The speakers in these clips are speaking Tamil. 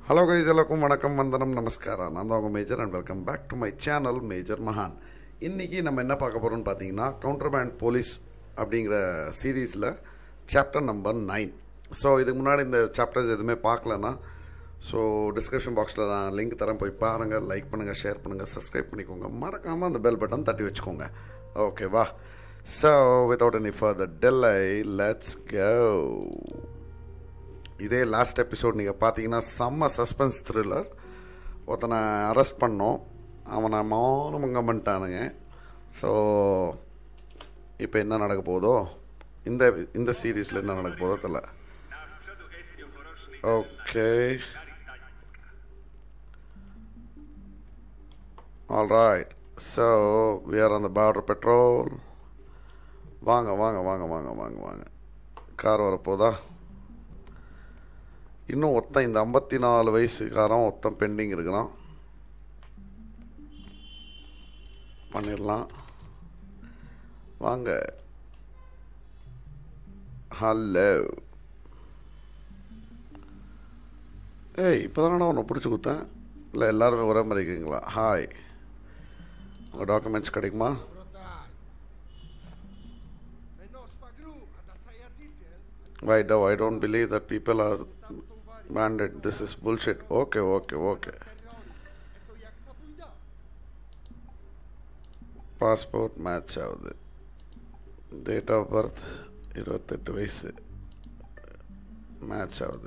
ஹலோ கைஸ் எல்லாருக்கும் வணக்கம் வந்தனம் நமஸ்காரம் நான் தான் உங்கள் Major and welcome back to my channel Major மகான் இன்றைக்கி நம்ம என்ன பார்க்க போகிறோம்னு பார்த்தீங்கன்னா கவுண்டர்பேண்ட் போலீஸ் அப்படிங்கிற சீரீஸில் சாப்டர் நம்பர் நைன் ஸோ இதுக்கு முன்னாடி இந்த சாப்டர்ஸ் எதுவுமே பார்க்கலன்னா ஸோ டிஸ்கிரிப்ஷன் பாக்ஸில் நான் லிங்க் தரேன் போய் பாருங்கள் லைக் பண்ணுங்கள் ஷேர் பண்ணுங்கள் சப்ஸ்கிரைப் பண்ணிக்கோங்க மறக்காமல் அந்த பெல் பட்டன் தட்டி வச்சுக்கோங்க ஓகேவா so without any further delay let's go இதே லாஸ்ட் எபிசோட் நீங்கள் பார்த்தீங்கன்னா செம்ம சஸ்பென்ஸ் த்ரில்லர் ஒருத்தனை அரெஸ்ட் பண்ணோம் அவனை மௌனமங்கம் பண்ணிட்டானுங்க ஸோ இப்போ என்ன நடக்க போதோ இந்த இந்த சீரீஸில் என்ன நடக்க போதோ தெரியல okay all right so we are on the border patrol வாங்க வாங்க வாங்க வாங்க வாங்க வாங்க கார் வரப்போதா இன்னும் ஒருத்தன் இந்த ஐம்பத்தி நாலு வயசுக்காரன் ஒருத்தன் பெண்டிங் இருக்கிறான் பண்ணிடலாம் வாங்க ஹலோ ஏய் இப்போ தானடா உன்னை பிடிச்சி கொடுத்தேன் இல்லை எல்லாருமே ஒரே மாதிரி இருக்கீங்களா ஹாய் உங்கள் டாக்குமெண்ட்ஸ் கிடைக்குமா Why do I don't believe that people are banded? This is bullshit. Okay, okay, okay. Passport match ஆகுது டேட் ஆஃப் பர்த் இருபத்தெட்டு வயசு மேட்ச் ஆகுது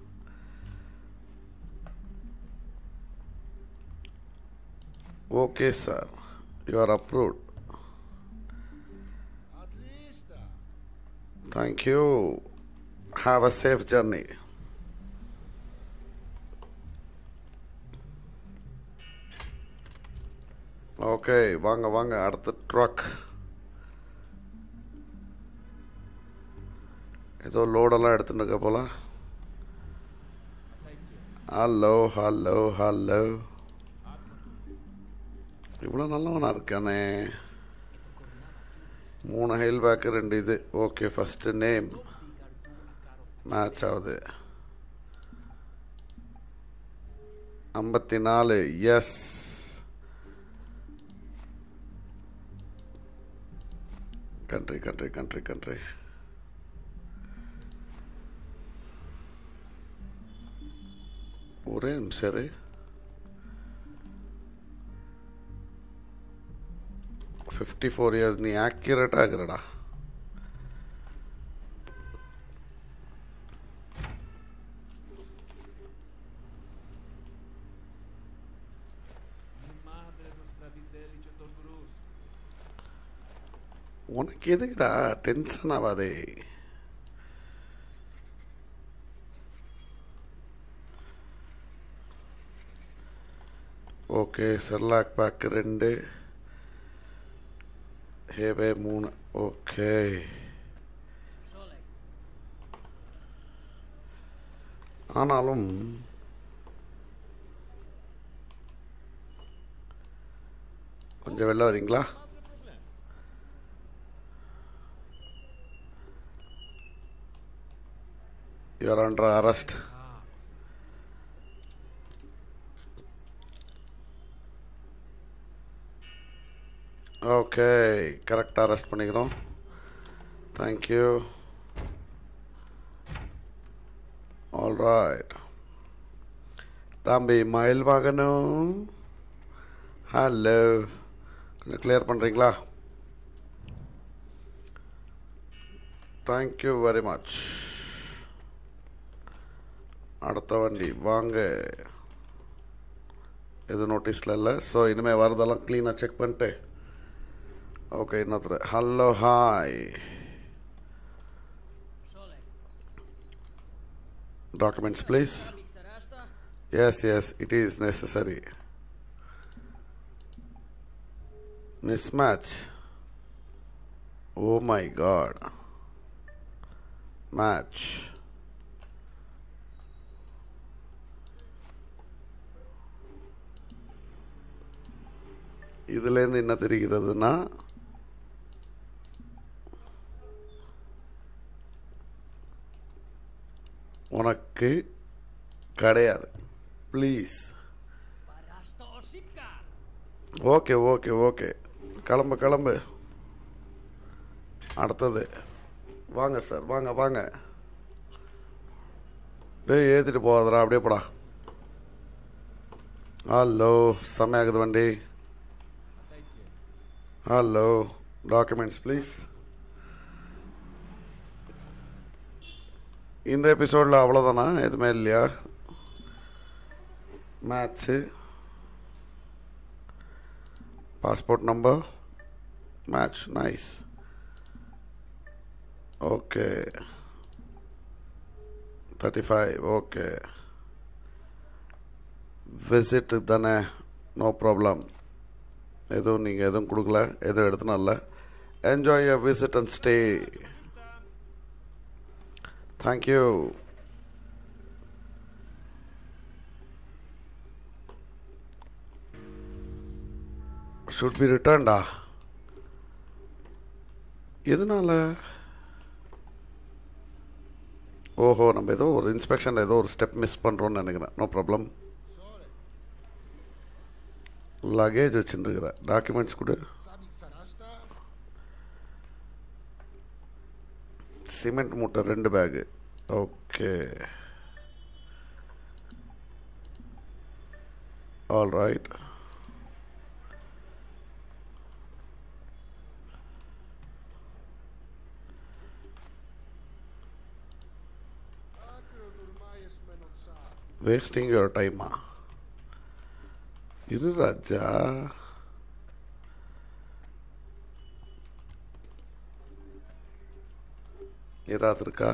okay sir you are approved Thank you. Have a safe journey. Okay வாங்க வாங்க அடுத்த ட்ரக் ஏதோ லோடெல்லாம் எடுத்துட்டு இருக்க போல ஹலோ ஹலோ ஹலோ இவ்வளோ நல்லவனா இருக்கானே மூணு ஹெயில் பேக்கு ரெண்டு இது ஓகே ஃபஸ்ட்டு நேம் மேட்ச் ஆகுது ஐம்பத்தி நாலு yes country country country country ஒரே நிமிஷம் இரு. ஃபிஃப்டி ஃபோர் இயர்ஸ் நீ ஆக்யூரேட் ஆகுறடா Madre nos pravitelli to grus. உனக்கு எதுக்குடா டென்ஷன் ஆகாதே ஓகே செர்லாக் பேக் ரெண்டு ஹேவே மூணு ஓகே ஆனாலும் கொஞ்சம் வெளில வரீங்களா யூஆர் அண்டர் அரெஸ்ட் ஓகே கரெக்டாக அரெஸ்ட் பண்ணிக்கிறோம் தேங்க்யூ ஆல் ரைட் தம்பி மயில் வாங்கணும் ஹலோ கொஞ்சம் கிளியர் பண்ணுறீங்களா தேங்க்யூ வெரி மச் அடுத்த வண்டி வாங்க எதுவும் நோட்டீஸில் இல்லை ஸோ இனிமேல் வரதெல்லாம் க்ளீனாக செக் பண்ணிட்டு ஓகே இன்னொருத்தர் hello hi documents please yes yes it is necessary mismatch oh my god match இதுலேருந்து என்ன தெரிகிறதுனா உனக்கு கிடையாது please Parasto Osipka! Okay okay okay கிளம்பு கிளம்பு அடுத்தது வாங்க சார் வாங்க வாங்க டேய் ஏற்றிட்டு போகாதடா அப்படியே போடா ஹலோ செம்மையாகுது வண்டி Attenzione. ஹலோ டாக்குமெண்ட்ஸ் ப்ளீஸ் இந்த எபிசோடில் அவ்வளோதானா எதுவுமே இல்லையா match passport number match nice okay thirty five okay visit தானே நோ ப்ராப்ளம் எதுவும் நீங்கள் எதுவும் கொடுக்கல எதுவும் எடுத்துனா இல்லை enjoy your visit and stay thank you should be ரிட்டர்ன்டா எதனால ஓஹோ நம்ம ஏதோ ஒரு இன்ஸ்பெக்ஷனில் ஏதோ ஒரு ஸ்டெப் மிஸ் பண்ணுறோன்னு நினைக்கிறேன் நோ ப்ராப்ளம் லக்கேஜ் வச்சுருக்கிற டாக்குமெண்ட்ஸ் கொடு சிமெண்ட் மூட்டை ரெண்டு bag okay all right wasting your டைமா இரு ராஜா ஏதாவது இருக்கா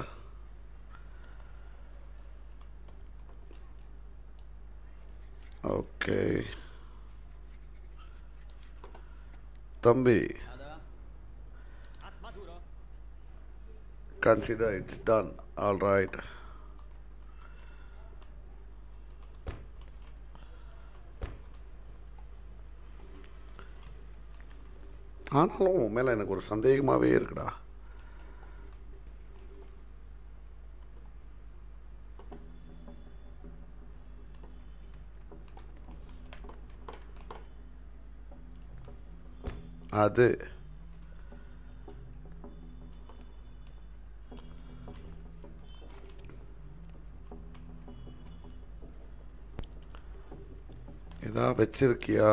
ஓகே தம்பி Ada? At Maduro? consider it's done all right ஆனாலும் உன் மேலே எனக்கு ஒரு சந்தேகமாகவே இருக்குடா அது ஏதா வச்சிருக்கியா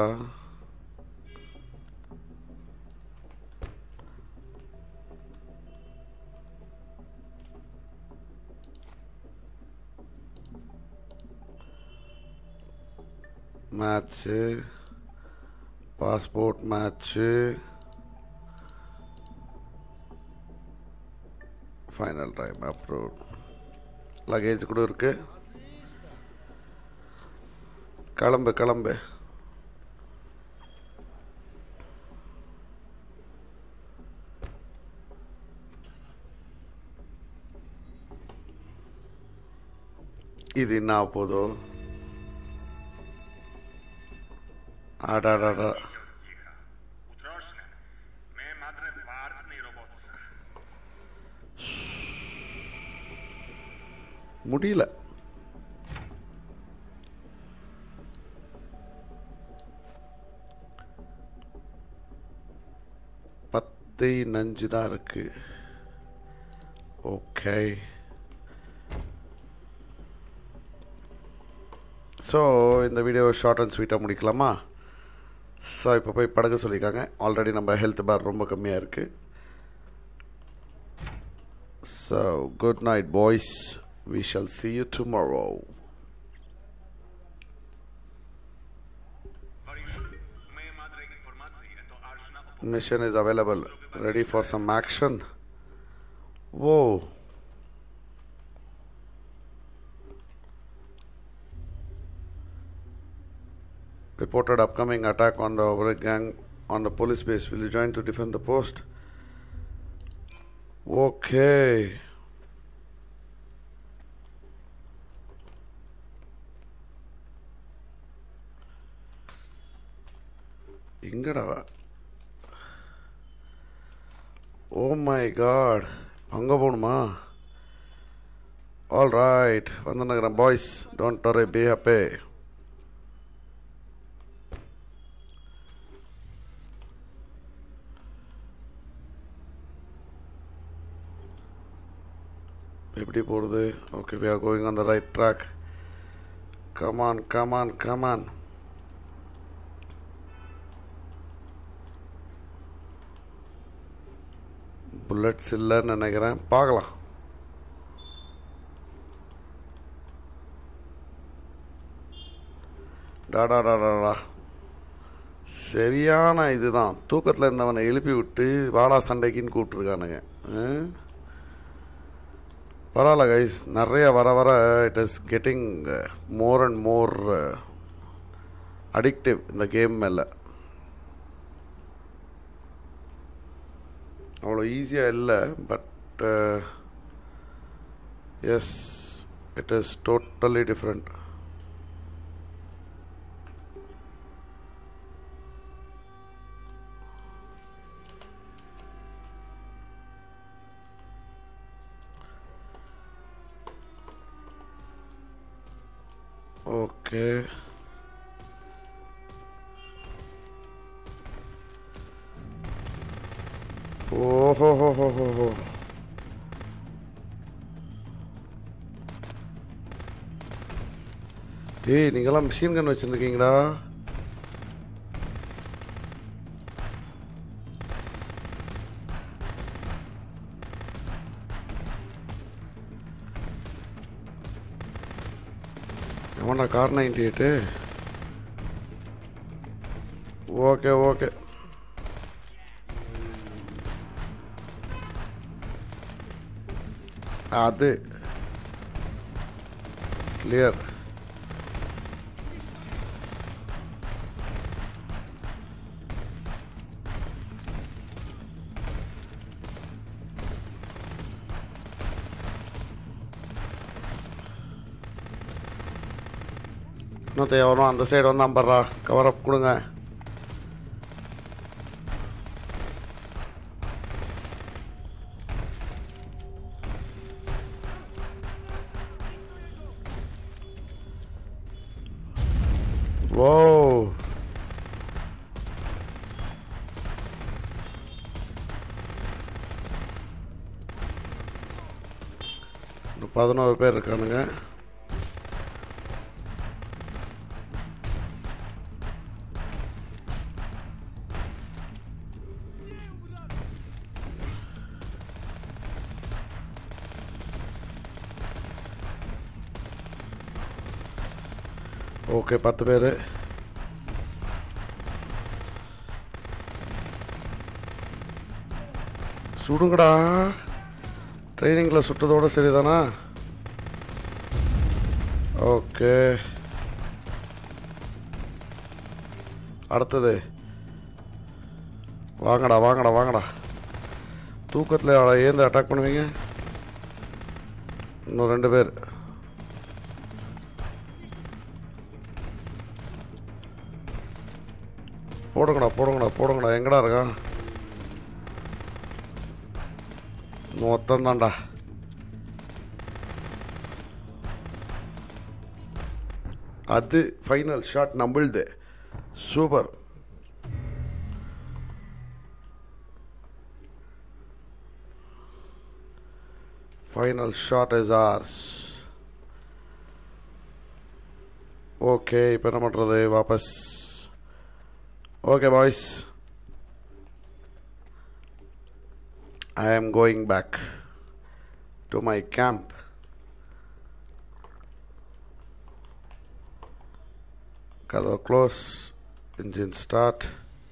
match passport match final time approve luggage கூட இருக்கு கிளம்பு கிளம்பு இது என்ன போதும் அடாடாடா Cicha. Utroszne. Me madre partni robotca. முடியல பத்து நஞ்சு தான் இருக்கு ஓகே ஸோ இந்த வீடியோ ஷார்ட் அண்ட் ஸ்வீட்டாக முடிக்கலாமா ஸோ இப்போ போய் படகு சொல்லியிருக்காங்க ஆல்ரெடி நம்ம ஹெல்த் பார் ரொம்ப கம்மியாக இருக்குது so good night boys we shall see you tomorrow Me madre informacji, to ażna mission is available ready for some action whoa reported upcoming attack on the over gang on the police base will you join to defend the post okay எங்கடா ஓ மை காட் அங்கே போகணுமா ஆல் ரைட் வந்துன்னுக்கிறேன் boys don't worry be happy எப்படி போகிறது okay we are going on the right track come on come on come on bullets இல்லைன்னு நினைக்கிறேன் பார்க்கலாம் டாடா டாடாடா சரியான இதுதான் தூக்கத்தில் இருந்தவனை எழுப்பி விட்டு வாடா சண்டைக்குன்னு கூப்பிட்ருக்கானுங்க பரவாயில்ல கைஸ் நிறைய வர வர it is getting more and more addictive இந்த கேம் மேலே அவ்வளோ ஈஸியாக இல்லை but yes it is totally different okay ஓஹோ ஹோ ஹோ ஹோ ஹோ ஏய் நீங்களாம் மிஷின் கன் வச்சுருக்கீங்களா எவன்டா car ninety eight okay okay அது கிளியர் இன்னொருத்த எவனும் அந்த சைடு வந்தான் பர்றா கவர் அப் கொடுங்க ஓ இன்னும் பதினோரு பேர் இருக்கானுங்க ஓகே பத்து பேர் சுடுங்கடா ட்ரைனிங்கில் சுட்டதோட சரிதானா ஓகே அடுத்தது வாங்கடா வாங்கடா வாங்கடா தூக்கத்தில் ஏந்து அட்டாக் பண்ணுவீங்க இன்னும் ரெண்டு பேர் போடுங்கடா போடுங்கடா போடுங்கடா எங்கடா இருக்கான் மொத்தம் தான்டா அது ஃபைனல் ஷாட் நம்மளுது super final shot is ours okay இப்போ என்ன பண்ணுறது வாபஸ் Okay, boys. I am going back to my camp. கதவை க்ளோஸ் இன்ஜின் ஸ்டார்ட்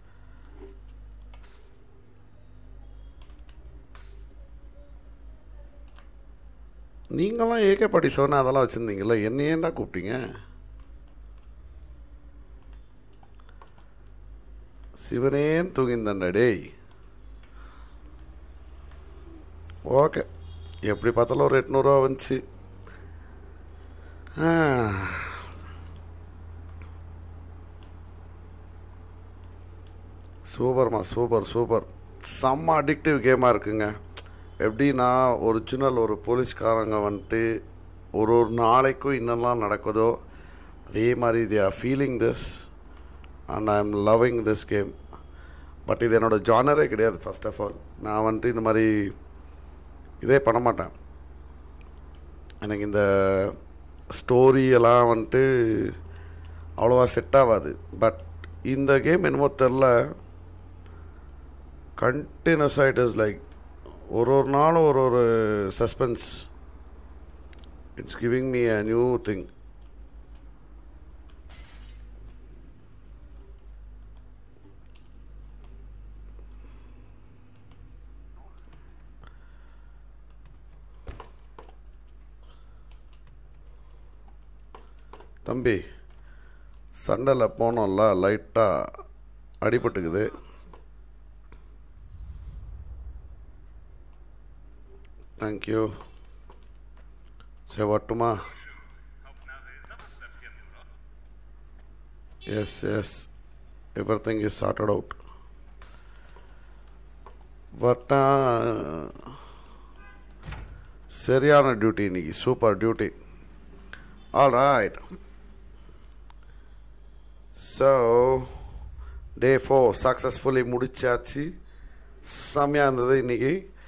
நீங்களாம் ஏகே பாட்டி செவன் அதெல்லாம் வச்சுருந்தீங்களா என்ன ஏன்டா கூப்பிட்டீங்க சிவனேன் தூங்கிந்தண்டா டேய் ஓகே எப்படி பார்த்தாலும் ஒரு எட்நூறுவா வந்துச்சு ஆ. சூப்பர்மா சூப்பர் சூப்பர் செம்ம அடிக்டிவ் கேமாக இருக்குங்க எப்படின்னா ஒரிஜினல் ஒரு போலீஸ்காரங்க வந்துட்டு ஒரு ஒரு நாளைக்கும் என்னெல்லாம் நடக்குதோ அதே மாதிரி they are feeling this and I am loving this game but இது என்னோடய ஜானரே கிடையாது ஃபர்ஸ்ட் ஆஃப் ஆல் நான் வந்துட்டு இந்த மாதிரி இதே பண்ண மாட்டேன் எனக்கு இந்த ஸ்டோரி எல்லாம் வந்துட்டு அவ்வளோவா செட் ஆகாது பட் இந்த கேம் என்னமோ தெரில கண்டினியூஸாக இட் இஸ் லைக் ஒரு ஒரு நாளும் ஒரு ஒரு suspense it's giving me a new thing தம்பி சண்டையில் போனோம்ல லைட்டாக அடிபட்டுக்குது தேங்க்யூ சரி வரட்டுமா yes yes everything is sorted out வரட்டா சரியான டியூட்டி இன்னைக்கு super duty all right so day four successfully முடிச்சாச்சு செம்மையாக இருந்தது இன்றைக்கி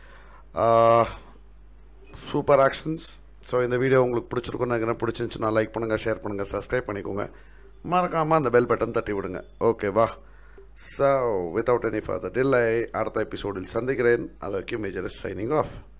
சூப்பர் ஆக்ஷன்ஸ் ஸோ இந்த வீடியோ உங்களுக்கு பிடிச்சிருக்கும் நினைக்கிறேன் பிடிச்சிருந்துச்சுன்னா லைக் பண்ணுங்கள் ஷேர் பண்ணுங்கள் சப்ஸ்கிரைப் பண்ணிக்கோங்க மறக்காமல் அந்த பெல் பட்டன் தட்டி விடுங்க ஓகேவா so without any further delay அடுத்த எபிசோடில் சந்திக்கிறேன் அதற்கு மேஜர் சைனிங் ஆஃப்